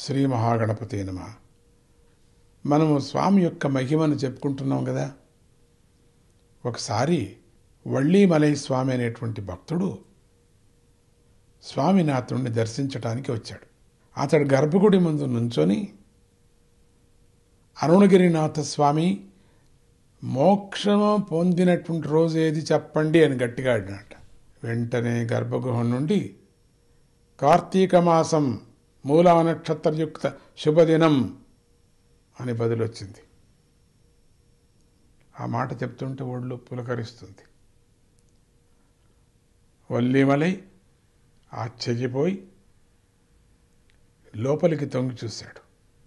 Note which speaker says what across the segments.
Speaker 1: శ్రీ మహాగణపతి నమ మనము స్వామి యొక్క మహిమను చెప్పుకుంటున్నాం కదా ఒకసారి వళ్ళీమలై స్వామి అనేటువంటి భక్తుడు స్వామినాథుడిని దర్శించటానికి వచ్చాడు అతడు గర్భగుడి ముందు నుంచొని అరుణగిరినాథ స్వామి మోక్షము పొందినటువంటి రోజు ఏది చెప్పండి అని గట్టిగా అడిగినట్ట వెంటనే గర్భగృహ నుండి కార్తీక మాసం మూలా నక్షత్రయుక్త శుభదినం అని బదులొచ్చింది ఆ మాట చెప్తుంటే ఒళ్ళు పులకరిస్తుంది వల్లిమలై ఆశ్చర్యపోయి లోపలికి తొంగి చూశాడు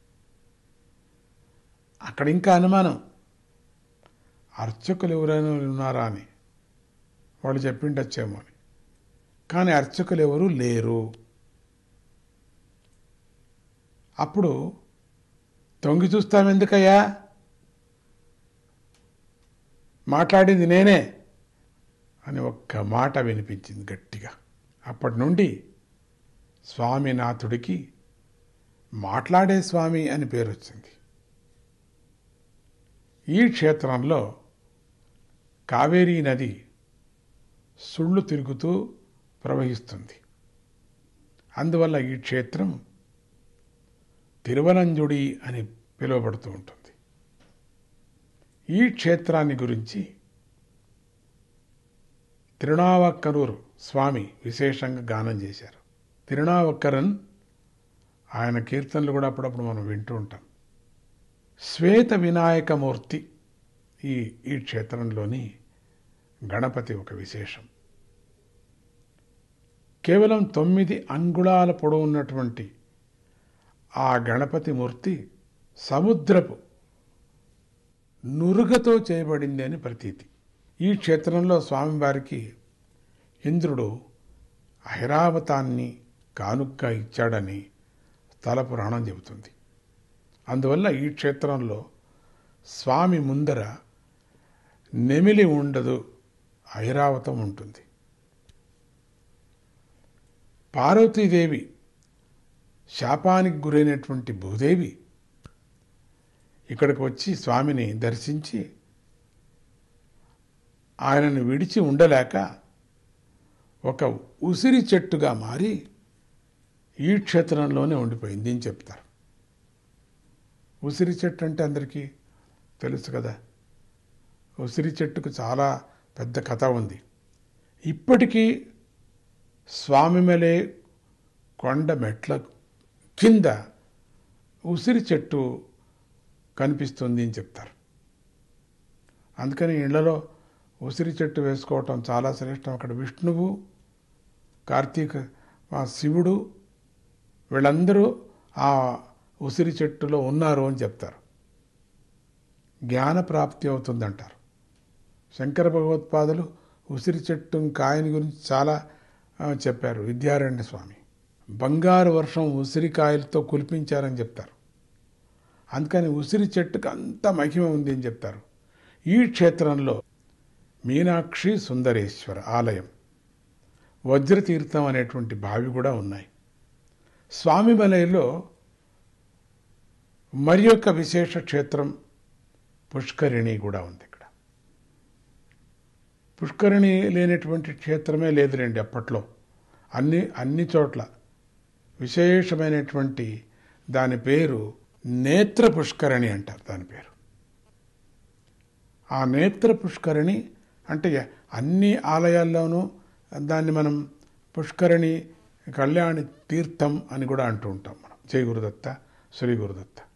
Speaker 1: అక్కడ ఇంకా అనుమానం అర్చకులు ఎవరైనా ఉన్నారా అని వాళ్ళు చెప్పిండొచ్చేమో అని కానీ అర్చకులు ఎవరు లేరు అప్పుడు తొంగి చూస్తామెందుకయ్యా మాట్లాడింది నేనే అని ఒక్క మాట వినిపించింది గట్టిగా అప్పటి నుండి స్వామినాథుడికి మాట్లాడే స్వామి అని పేరు వచ్చింది ఈ క్షేత్రంలో కావేరీ నది సుళ్ళు తిరుగుతూ ప్రవహిస్తుంది అందువల్ల ఈ క్షేత్రం తిరువనంజుడి అని పిలువబడుతూ ఉంటుంది ఈ క్షేత్రాన్ని గురించి తిరునావక్కరూరు స్వామి విశేషంగా గానం చేశారు తిరునావక్కరన్ ఆయన కీర్తనలు కూడా అప్పుడప్పుడు మనం వింటూ ఉంటాం శ్వేత వినాయకమూర్తి ఈ ఈ క్షేత్రంలోని గణపతి ఒక విశేషం కేవలం తొమ్మిది అంగుళాల పొడవు ఉన్నటువంటి ఆ గణపతి మూర్తి సముద్రపు నురుగతో చేయబడింది అని ప్రతీతి ఈ క్షేత్రంలో స్వామివారికి ఇంద్రుడు ఐరావతాన్ని కానుగ్గా ఇచ్చాడని స్థల పురాణం చెబుతుంది అందువల్ల ఈ క్షేత్రంలో స్వామి ముందర నెమిలి ఉండదు ఐరావతం ఉంటుంది పార్వతీదేవి శాపానికి గురైనటువంటి భూదేవి ఇక్కడికి వచ్చి స్వామిని దర్శించి ఆయనను విడిచి ఉండలేక ఒక ఉసిరి చెట్టుగా మారి ఈ క్షేత్రంలోనే ఉండిపోయింది అని చెప్తారు ఉసిరి చెట్టు అంటే అందరికీ తెలుసు కదా ఉసిరి చెట్టుకు చాలా పెద్ద కథ ఉంది ఇప్పటికీ స్వామిమలే కొండ మెట్ల కింద ఉసిరి చెట్టు కనిపిస్తుంది అని చెప్తారు అందుకని ఇళ్లలో ఉసిరి చెట్టు వేసుకోవటం చాలా శ్రేష్టం అక్కడ విష్ణువు కార్తీక ఆ శివుడు వీళ్ళందరూ ఆ ఉసిరి చెట్టులో ఉన్నారు అని చెప్తారు జ్ఞాన ప్రాప్తి అవుతుందంటారు శంకర భగవత్పాదులు ఉసిరి చెట్టు కాయని గురించి చాలా ఆ, చెప్పారు విద్యారణ్య స్వామి బంగారు వర్షం ఉసిరికాయలతో కులిపించారని చెప్తారు అందుకని ఉసిరి చెట్టుకు అంత మహిమ ఉంది అని చెప్తారు ఈ క్షేత్రంలో మీనాక్షి సుందరేశ్వర ఆలయం వజ్రతీర్థం అనేటువంటి బావి కూడా ఉన్నాయి స్వామిమలైలో మరి యొక్క విశేష క్షేత్రం పుష్కరిణి కూడా ఉంది ఇక్కడ పుష్కరిణి లేనటువంటి క్షేత్రమే లేదులేండి అప్పట్లో అన్ని అన్ని చోట్ల విశేషమైనటువంటి దాని పేరు నేత్ర పుష్కరిణి అంటారు దాని పేరు ఆ నేత్ర పుష్కరిణి అంటే అన్ని ఆలయాల్లోనూ దాన్ని మనం పుష్కరిణి కళ్యాణి తీర్థం అని కూడా అంటూ ఉంటాం మనం జై గురుదత్త శ్రీ గురుదత్త